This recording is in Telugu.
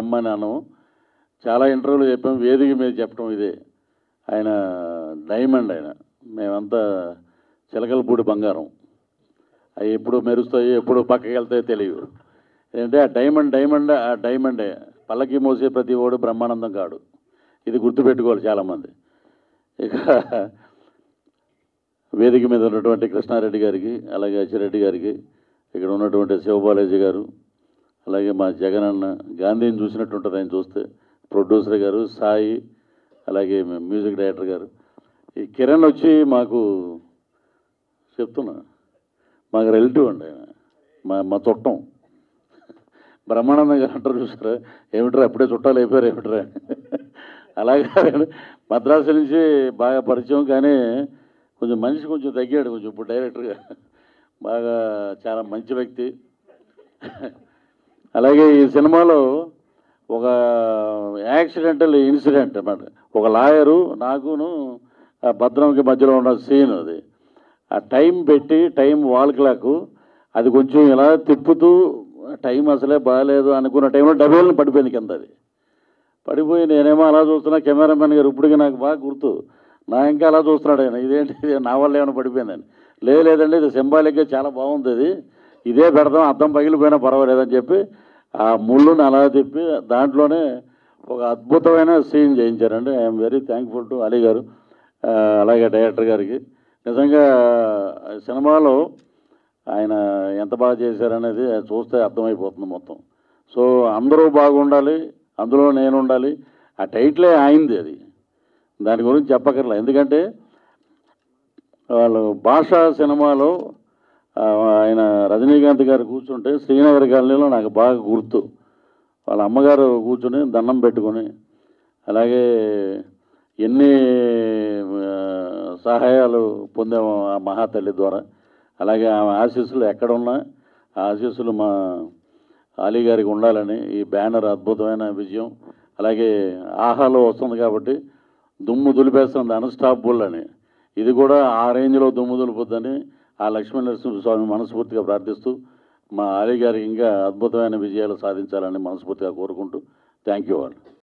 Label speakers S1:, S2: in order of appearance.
S1: బ్రహ్మ అని అన్నాము చాలా ఇంటర్వ్యూలు చెప్పాం వేదిక మీద చెప్పడం ఇదే ఆయన డైమండ్ ఆయన మేమంతా చిలకలపూడి బంగారం అవి ఎప్పుడు మెరుస్తాయి ఎప్పుడు పక్కకి వెళ్తాయో తెలియదు ఏంటంటే ఆ డైమండ్ డైమండ్ ఆ డైమండే పల్లకి మోసే ప్రతి ఓడు బ్రహ్మానందం కాడు ఇది గుర్తుపెట్టుకోవాలి చాలామంది ఇక వేదిక మీద ఉన్నటువంటి కృష్ణారెడ్డి గారికి అలాగే అచ్చిరెడ్డి గారికి ఇక్కడ ఉన్నటువంటి శివబాలాజీ గారు అలాగే మా జగన్ అన్న గాంధీని చూసినట్టు ఉంటుంది ఆయన చూస్తే ప్రొడ్యూసర్ గారు సాయి అలాగే మ్యూజిక్ డైరెక్టర్ గారు ఈ కిరణ్ వచ్చి మాకు చెప్తున్నా మాకు రిలేటివ్ అండి ఆయన మా మా చుట్టం బ్రహ్మానందం గారు అంటారు చూసారా ఏమిట్రా అప్పుడే చుట్టాలు అయిపోయారు ఏమిట్రా అలాగే మద్రాసు నుంచి బాగా పరిచయం కానీ కొంచెం మనిషి కొంచెం తగ్గాడు కొంచెం ఇప్పుడు డైరెక్టర్గా బాగా చాలా మంచి వ్యక్తి అలాగే ఈ సినిమాలో ఒక యాక్సిడెంటల్ ఇన్సిడెంట్ అన్నమాట ఒక లాయరు నాకును ఆ భద్రంకి మధ్యలో ఉన్న సీన్ అది ఆ టైం పెట్టి టైం వాల్ క్లాక్ అది కొంచెం ఇలా తిప్పుతూ టైం అసలే బాగాలేదు అనుకున్న టైంలో డబేల్ని పడిపోయింది కింద అది పడిపోయి నేనేమో అలా చూస్తున్నా కెమెరామెన్ గారు ఇప్పటికీ నాకు బాగా గుర్తు నా ఇంకా అలా చూస్తున్నాడు ఆయన ఇదేంటి ఇది నా వల్ల ఏమైనా పడిపోయిందని లేదు లేదండి ఇది సింబాలిక్గా చాలా బాగుంది ఇది ఇదే పెడదాం అద్దం పగిలిపోయినా పర్వాలేదని చెప్పి ఆ ముళ్ళుని అలా తిప్పి దాంట్లోనే ఒక అద్భుతమైన సీన్ చేయించారండి I'm very thankful to Ali garu ఆ, అలాగే డైరెక్టర్ గారికి నిజంగా ఆ సినిమాలో ఆయన ఎంత బాగా చేశారనేది చూస్తే అర్థమైపోతుంది మొత్తం సో అందరూ బాగుండాలి అందులో నేను ఉండాలి ఆ టైటిలే ఆయింది అది దాని గురించి చెప్పకర్లే ఎందుకంటే వాళ్ళు భాషా సినిమాలో ఆ, ఆయన రజనీకాంత్ గారు కూర్చుంటే శ్రీనగర్ కాలనీలో నాకు బాగా గుర్తు వాళ్ళ అమ్మగారు కూర్చుని దండం పెట్టుకొని అలాగే ఎన్ని ఆ, సహాయాలు పొందాము ఆ మహాతల్లి ద్వారా అలాగే ఆమె ఆశీస్సులు ఎక్కడున్నా ఆ ఆశీస్సులు మా అలీ గారికి ఉండాలని ఈ బ్యానర్ అద్భుతమైన విజయం అలాగే ఆహాలో వస్తుంది కాబట్టి దుమ్ము దులిపేస్తుంది అన్స్టాపబుల్ అని ఇది కూడా ఆ రేంజ్లో దుమ్ము దులుపుద్దని ఆ లక్ష్మీ నరసింహ స్వామి మనస్ఫూర్తిగా ప్రార్థిస్తూ మా అలీ గారికి ఇంకా అద్భుతమైన విజయాలు సాధించాలని మనస్ఫూర్తిగా కోరుకుంటూ థ్యాంక్ యూ వాళ్ళు